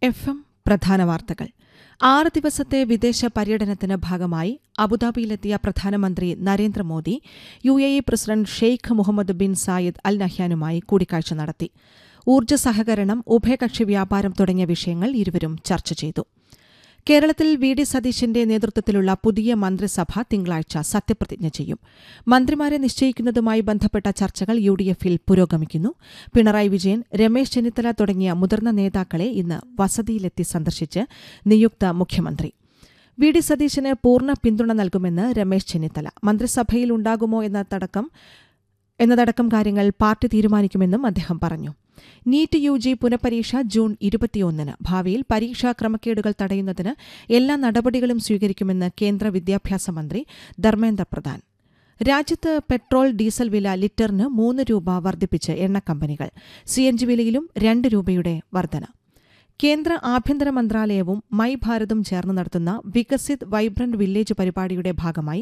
F M പ്രധാന വാർത്തകൾ ആറ് ദിവസത്തെ വിദേശ പര്യടനത്തിന് ഭാഗമായി അബുദാബിയിലെത്തിയ പ്രധാനമന്ത്രി Narendra Modi U A E president Sheikh Muhammad bin Zayed Al നഹ്യാനുമായി കൂടിക്കാഴ്ച നടത്തി ഊർജ്ജ സഹകരണം ഉഭയകക്ഷി വ്യാപാരം തുടങ്ങിയ വിഷയങ്ങൾ ഇരുവരും ചർച്ച ചെയ്തു കേരളത്തിൽ വി ഡി സതീശന്റെ നേതൃത്വത്തിലുള്ള പുതിയ മന്ത്രിസഭ തിങ്കളാഴ്ച സത്യപ്രതിജ്ഞ ചെയ്യും മന്ത്രിമാരെ നിശ്ചയിക്കുന്നതുമായി ബന്ധപ്പെട്ട ചർച്ചകൾ യു ഡി എഫിൽ പുരോഗമിക്കുന്നു പിണറായി വിജയൻ രമേശ് ചെന്നിത്തല തുടങ്ങിയ മുതിർന്ന നേതാക്കളെ ഇന്ന് വസതിയിലെത്തി സന്ദർശിച്ച് നിയുക്ത മുഖ്യമന്ത്രി വി ഡി സതീശന് പൂർണ്ണ പിന്തുണ നൽകുമെന്ന് രമേശ് ചെന്നിത്തല മന്ത്രിസഭയിൽ ഉണ്ടാകുമോ എന്നതടക്കം എന്നതടക്കം കാര്യങ്ങൾ പാർട്ടി തീരുമാനിക്കുമെന്നും അദ്ദേഹം പറഞ്ഞു നീറ്റ് യു ജി പുനഃപരീക്ഷ ജൂൺ ഇരുപത്തിയൊന്നിന് ഭാവിയിൽ പരീക്ഷാ ക്രമക്കേടുകൾ തടയുന്നതിന് എല്ലാ നടപടികളും സ്വീകരിക്കുമെന്ന് കേന്ദ്ര വിദ്യാഭ്യാസ മന്ത്രി ധർമ്മേന്ദ്ര പ്രധാൻ രാജ്യത്ത് പെട്രോൾ ഡീസൽ വില ലിറ്ററിന് മൂന്ന് രൂപ വർദ്ധിപ്പിച്ച് എണ്ണക്കമ്പനികൾ സി എൻ ജി വിലയിലും രണ്ട് രൂപയുടെ വർധന കേന്ദ്ര ആഭ്യന്തര മന്ത്രാലയവും മൈ ഭാരതും ചേർന്ന് നടത്തുന്ന വികസിത് വൈബ്രന്റ് വില്ലേജ് പരിപാടിയുടെ ഭാഗമായി